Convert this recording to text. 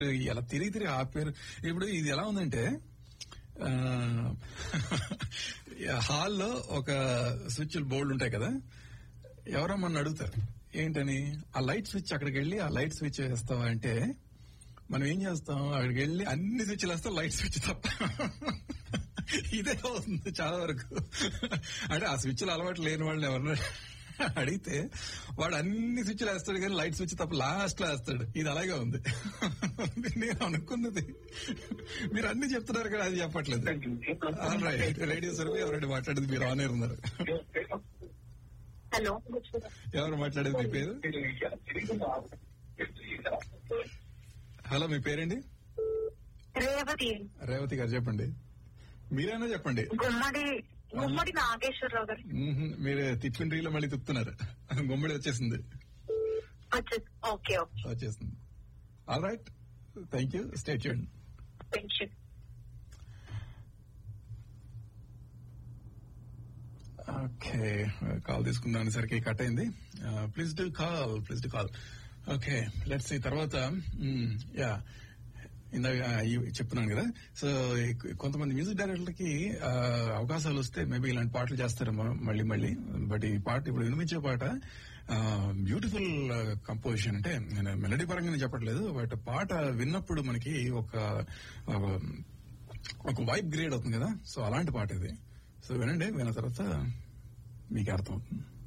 ఇలా తిరిగి తిరిగి ఆపారు ఇప్పుడు ఇది ఎలా ఉందంటే ఆ, హాల్లో ఒక స్విచ్ బోర్డు ఉంటాయి కదా ఎవరో మన అడుగుతారు ఏంటని ఆ లైట్ స్విచ్ అక్కడికి వెళ్ళి ఆ లైట్ స్విచ్ వేస్తావా అంటే మనం ఏం చేస్తాం అక్కడికి వెళ్ళి అన్ని స్విచ్లు వేస్తాం లైట్ స్విచ్ తప్ప ఇదే అవుతుంది చాలా వరకు అంటే ఆ స్విచ్లు అలవాటు లేని వాళ్ళని ఎవరన్నా అడిగితే వాడు అన్ని స్విచ్లు వేస్తాడు కానీ లైట్ స్విచ్ తప్ప లాస్ట్ లో వేస్తాడు ఇది అలాగే ఉంది నేను అనుకున్నది మీరు అన్ని చెప్తున్నారు కానీ అది చెప్పట్లేదు రేడియో సర్వే ఎవరండి మాట్లాడేది మీరు ఆన్ ఎయిర్ ఉన్నారు హలో ఎవరు మాట్లాడేది మీ పేరు హలో మీ పేరేంటి రేవతి రేవతి గారు చెప్పండి మీరైనా చెప్పండి గుమ్మడి గుమ్మడి నాగేశ్వరరావు గారు మ్మ్హ్. మీరు తిప్పిన రీలో మళ్ళీ తిప్పుతున్నారు గుమ్మడి వచ్చేసింది వచ్చేసి ఓకే ఓకే వచ్చేసింది all right thank you stay tuned pension okay call తీసుకుందాం సరికి కట్ అయింది please do call please do call okay let's ఈ తర్వాత యా ఇందాక ఈ- చెప్తున్నాను కదా సో కొంతమంది మ్యూజిక్ డైరెక్టర్లకి ఆ, అవకాశాలు వస్తే మేబీ ఇలాంటి పాటలు చేస్తారు మళ్ళీ మళ్ళీ బట్ ఈ పాట ఇప్పుడు వినిపించే పాట బ్యూటిఫుల్ కంపోజిషన్ అంటే నేను మెలడీ పరంగా నేను చెప్పట్లేదు బట్ పాట విన్నప్పుడు మనకి ఒక ఒక- ఒక వైబ్ గ్రేడ్ అవుతుంది కదా సో అలాంటి పాట ఇది సో వినండి విన్న తర్వాత మీకు అర్థమవుతుంది